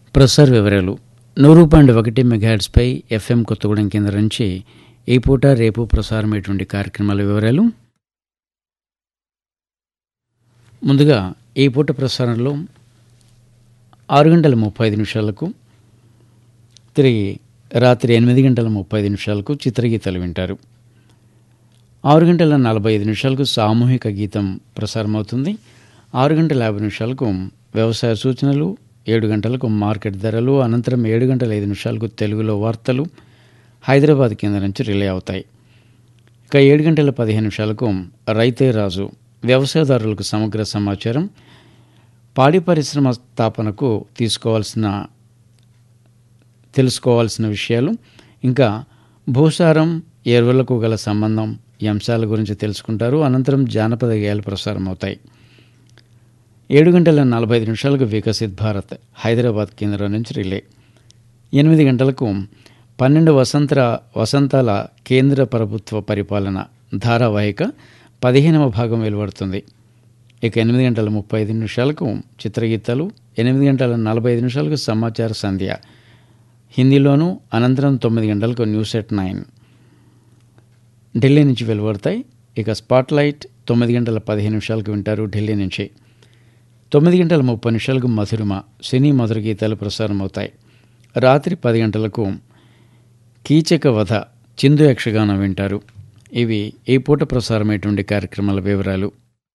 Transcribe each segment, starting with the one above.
ప్రసార వివరాలు నూరు పాయింట్ ఒకటి మెగాహెడ్స్పై ఎఫ్ఎం కొత్తగూడెం కేంద్రం నుంచి ఈ పూట రేపు ప్రసారమైనటువంటి కార్యక్రమాల వివరాలు ముందుగా ఈ పూట ప్రసారంలో ఆరు గంటల ముప్పై ఐదు నిమిషాలకు తిరిగి రాత్రి ఎనిమిది గంటల ముప్పై ఐదు నిమిషాలకు చిత్రగీతాలు వింటారు ఆరు గంటల నలభై ఐదు నిమిషాలకు సామూహిక గీతం ప్రసారమవుతుంది ఆరు గంటల యాభై నిమిషాలకు వ్యవసాయ సూచనలు ఏడు గంటలకు మార్కెట్ ధరలు అనంతరం ఏడు గంటల ఐదు నిమిషాలకు తెలుగులో వార్తలు హైదరాబాద్ కేంద్రం నుంచి రిలే అవుతాయి ఇక ఏడు గంటల పదిహేను నిమిషాలకు రైతే రాజు వ్యవసాయదారులకు సమగ్ర సమాచారం పాడి పరిశ్రమ స్థాపనకు తీసుకోవాల్సిన తెలుసుకోవాల్సిన విషయాలు ఇంకా భూసారం ఎరువులకు గల సంబంధం ఈ అంశాల గురించి తెలుసుకుంటారు అనంతరం జానపద గేయాలు ప్రసారం అవుతాయి ఏడు గంటల నలభై ఐదు నిమిషాలకు వికసిత్ భారత్ హైదరాబాద్ కేంద్రం నుంచి రిలే ఎనిమిది గంటలకు పన్నెండు వసంతర వసంతాల కేంద్ర ప్రభుత్వ పరిపాలన ధారావాహిక పదిహేనవ భాగం వెలువడుతుంది ఇక ఎనిమిది గంటల ముప్పై ఐదు నిమిషాలకు చిత్రగీతాలు ఎనిమిది గంటల నలభై ఐదు నిమిషాలకు సమాచార సంధ్య హిందీలోను అనంతరం తొమ్మిది గంటలకు న్యూస్ ఎట్ నైన్ ఢిల్లీ నుంచి వెలువడతాయి ఇక స్పాట్లైట్ తొమ్మిది గంటల పదిహేను నిమిషాలకు వింటారు ఢిల్లీ నుంచి తొమ్మిది గంటల ముప్పై నిమిషాలకు మధురిమ సినీ మధుర గీతాలు ప్రసారం అవుతాయి రాత్రి పది గంటలకు కీచక వధ చిందు యక్షగానం వింటారు ఇవి ఈ పూట ప్రసారమైనటువంటి కార్యక్రమాల వివరాలు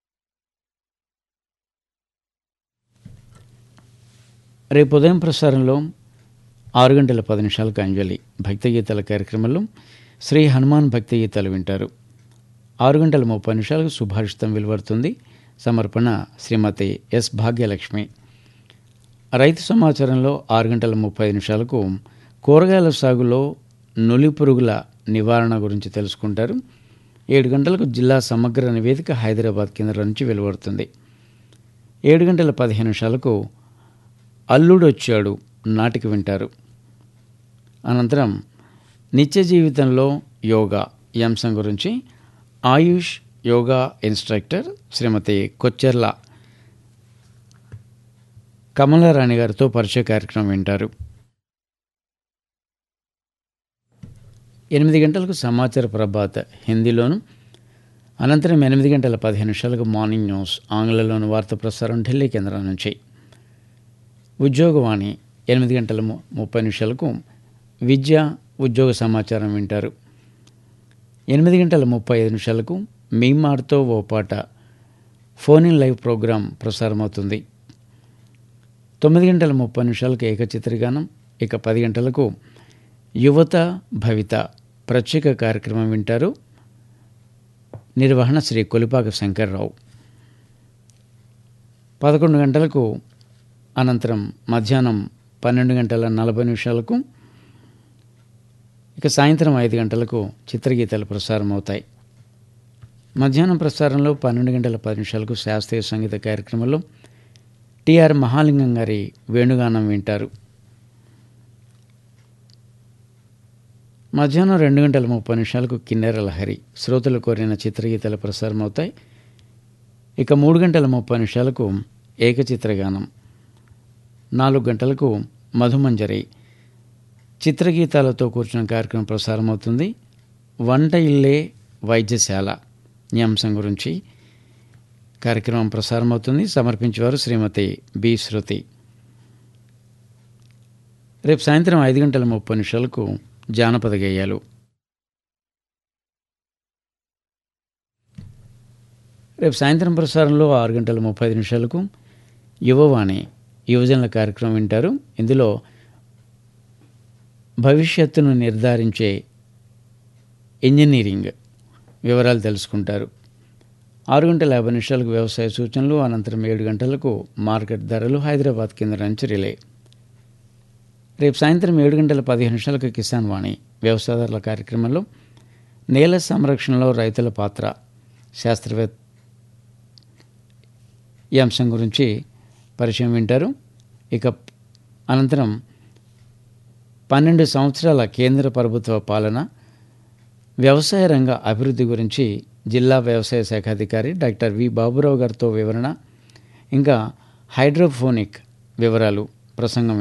రేపు ఉదయం ప్రసారంలో ఆరు గంటల పది నిమిషాలకు అంజలి భక్తి గీతాల కార్యక్రమంలో శ్రీ హనుమాన్ భక్తి గీతాలు వింటారు ఆరు గంటల ముప్పై నిమిషాలకు సుభాషితం వెలువడుతుంది సమర్పణ శ్రీమతి ఎస్ భాగ్యలక్ష్మి రైతు సమాచారంలో ఆరు గంటల ముప్పై నిమిషాలకు కూరగాయల సాగులో నులి పురుగుల నివారణ గురించి తెలుసుకుంటారు ఏడు గంటలకు జిల్లా సమగ్ర నివేదిక హైదరాబాద్ కేంద్రం నుంచి వెలువడుతుంది ఏడు గంటల పదిహేను నిమిషాలకు అల్లుడొచ్చాడు నాటికి వింటారు అనంతరం నిత్య జీవితంలో యోగా ఈ అంశం గురించి ఆయుష్ యోగా ఇన్స్ట్రక్టర్ శ్రీమతి కొచ్చెర్ల కమలారాణి గారితో పరిచయ కార్యక్రమం వింటారు ఎనిమిది గంటలకు సమాచార ప్రభాత్ హిందీలోను అనంతరం ఎనిమిది గంటల పదిహేను నిమిషాలకు మార్నింగ్ న్యూస్ ఆంగ్లంలోను వార్త ప్రసారం ఢిల్లీ కేంద్రం నుంచి ఉద్యోగవాణి ఎనిమిది గంటల ము- ముప్పై నిమిషాలకు విద్య ఉద్యోగ సమాచారం వింటారు ఎనిమిది గంటల ముప్పై ఐదు నిమిషాలకు మీ మాటతో ఓ పాట ఫోన్ ఇన్ లైవ్ ప్రోగ్రాం ప్రసారమవుతుంది తొమ్మిది గంటల ముప్పై నిమిషాలకు ఏకచిత్రగానం ఇక పది గంటలకు యువత భవిత ప్రత్యేక కార్యక్రమం వింటారు నిర్వహణ శ్రీ కొలిపాక శంకర్రావు పదకొండు గంటలకు అనంతరం మధ్యాహ్నం పన్నెండు గంటల నలభై నిమిషాలకు ఇక సాయంత్రం ఐదు గంటలకు చిత్రగీతాలు ప్రసారం అవుతాయి మధ్యాహ్నం ప్రసారంలో పన్నెండు గంటల పది నిమిషాలకు శాస్త్రీయ సంగీత కార్యక్రమంలో టిఆర్ మహాలింగం గారి వేణుగానం వింటారు మధ్యాహ్నం రెండు గంటల ముప్పై నిమిషాలకు కిన్నెర లహరి శ్రోతలు కోరిన చిత్రగీతాలు ప్రసారం అవుతాయి ఇక మూడు గంటల ముప్పై నిమిషాలకు ఏకచిత్రగానం నాలుగు గంటలకు మధుమంజరి చిత్రగీతాలతో కూర్చున్న కార్యక్రమం ప్రసారం అవుతుంది వంట ఇల్లే వైద్యశాల ఈ అంశం గురించి కార్యక్రమం ప్రసారం అవుతుంది సమర్పించేవారు శ్రీమతి బి శృతి రేపు సాయంత్రం ఐదు గంటల ముప్పై నిమిషాలకు జానపద గేయాలు రేపు సాయంత్రం ప్రసారంలో ఆరు గంటల ముప్పై ఐదు నిమిషాలకు యువవాణి యువజనుల కార్యక్రమం వింటారు ఇందులో భవిష్యత్తును నిర్ధారించే ఇంజనీరింగ్ వివరాలు తెలుసుకుంటారు ఆరు గంటల యాభై నిమిషాలకు వ్యవసాయ సూచనలు అనంతరం ఏడు గంటలకు మార్కెట్ ధరలు హైదరాబాద్ కేంద్రం నుంచి రిలే రేపు సాయంత్రం ఏడు గంటల పదిహేను నిమిషాలకు కిసాన్ వాణి వ్యవసాయదారుల కార్యక్రమంలో నేల సంరక్షణలో రైతుల పాత్ర శాస్త్రవేత్త ఈ అంశం గురించి పరిచయం వింటారు ఇక అనంతరం పన్నెండు సంవత్సరాల కేంద్ర ప్రభుత్వ పాలన వ్యవసాయ రంగ అభివృద్ధి గురించి జిల్లా వ్యవసాయ శాఖ అధికారి డాక్టర్ వి బాబురావు గారితో వివరణ ఇంకా హైడ్రోఫోనిక్ వివరాలు ప్రసంగం